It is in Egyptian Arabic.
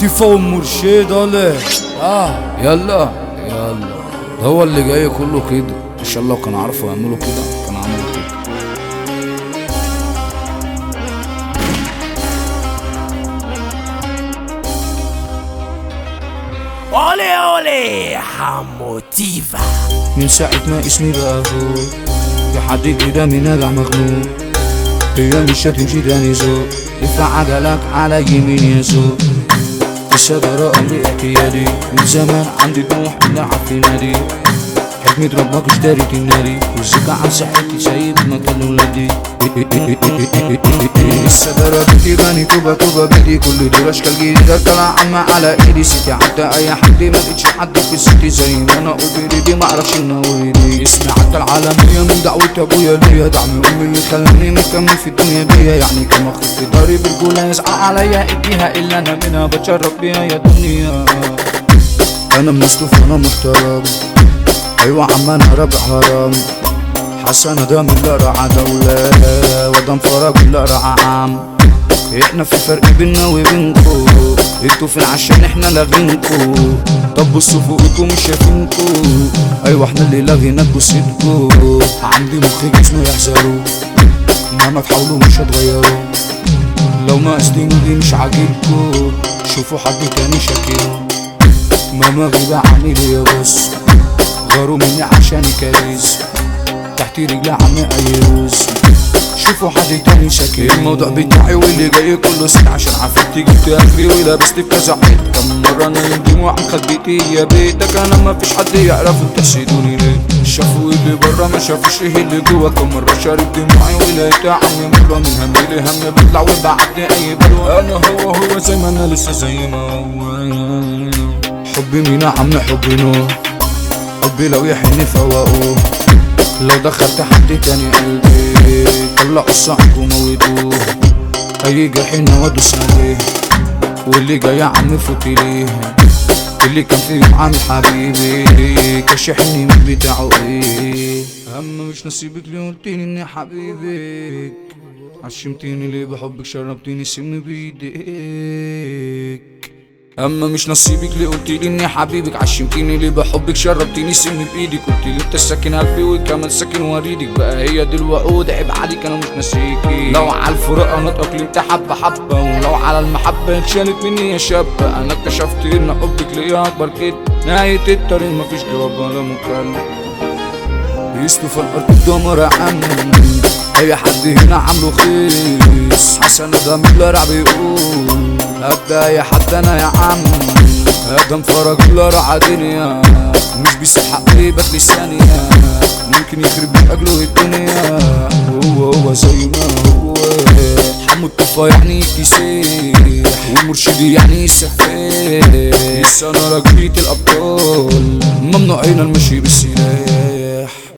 تيفا والمرشد ولا اه يلا يلا هو اللي جاي كله كده ان شاء الله كانوا عارفوا يعملوا كده كانوا عملوا كده اولي اولي حموتيفا من ساعة ما اسمي بقى فوق في حد كده من نجع مخنوق هي مش هتمشي تاني ذوق ارفع عجلك على يمين يسوق الشجرة أمري اعتيادي من زمان عندي طموح نلعب في نادي حكمة ربك اشتريت النادي والزكاة عن صحتي سايب مكان ولادي الشجرة بتغني توبة توبة بدي كل دول اشكال جديدة طلع عم على ايدي سيتي عدى اي حد ما لقيتش حد في سيتي زي ما انا قلت بريدي ما اعرفش انويدي اسمي عدى العالمية من دعوة ابويا ليا دعم امي اللي خلاني مكمل في الدنيا دي يعني كم اخد في داري بالجولة يزعق عليا اديها الا انا منها بتشرف بيها يا دنيا انا من اصله فانا محترم ايوه عم انا رابع هرم حسن ده من لا رعى دولة ودم فرج لا رعى عام احنا في فرق بينا وبينكو انتوا فين عشان احنا لاغينكو طب بصوا فوقكم مش شايفينكو ايوه احنا اللي لاغينا بصيتكو عندي مخ جسمه يحذروا مهما تحاولوا مش هتغيروا لو ناقص دي مش عاجبكو شوفوا حد تاني شاكر ماما غيبة عني ليا بص غاروا مني عشان كاريز تحت رجلي عم ايروز شوفوا حد تاني شكل الموضوع بتاعي واللي جاي كله ست عشان عفرتي جبت اخري ولبست في كذا حيط كم مرة انا يندم وعم خبيتي يا بيتك انا ما فيش حد يعرف تحسدوني ليه شافوا اللي برا ما شافوش ايه اللي جوا كم مرة شارب دموعي ولقيت عمي مرة من همي لهم بطلع وبعدني اي بلوى انا هو هو زي ما انا لسه زي ما هو حبي مين يا عم حبي نور حبي لو يحن فوقوه لو دخلت حد تاني قلبي طلعوا الصعب وموتوه اي جرحين وادوس عليه واللي جاي يا عم فوتي ليه اللي كان في يوم عامل حبيبي كشحني من بتاعه ايه اما مش نصيبك اللي قلتيني اني حبيبك عشمتيني ليه بحبك شربتيني سم بايديك اما مش نصيبك ليه قلتيلي اني حبيبك عشمتيني ليه بحبك شربتيني سم بايدك قلتيلي انت ساكن قلبي وكمان ساكن وريدك بقى هي دي الوعود عيب عليك انا مش ناسيكي لو على الفراق انا اتأقلمت حبة حبة ولو على المحبة اتشالت مني يا شابة انا اكتشفت ان حبك ليا اكبر كده نهاية الطريق مفيش جواب ولا مكالمة بيستو في الارض الدمر عم اي حد هنا عامله خيس حسن ده من الرع بيقول ابدا يا حد انا يا عم ادم فرج الرع دنيا مش بيسيب حق يبقى لسانية ممكن يخرب من اجله الدنيا هو هو زي ما هو حمو الطفا يعني يكتسيح والمرشدي يعني يسفاح السنة رجلية الابطال ممنوعين المشي بالسلاح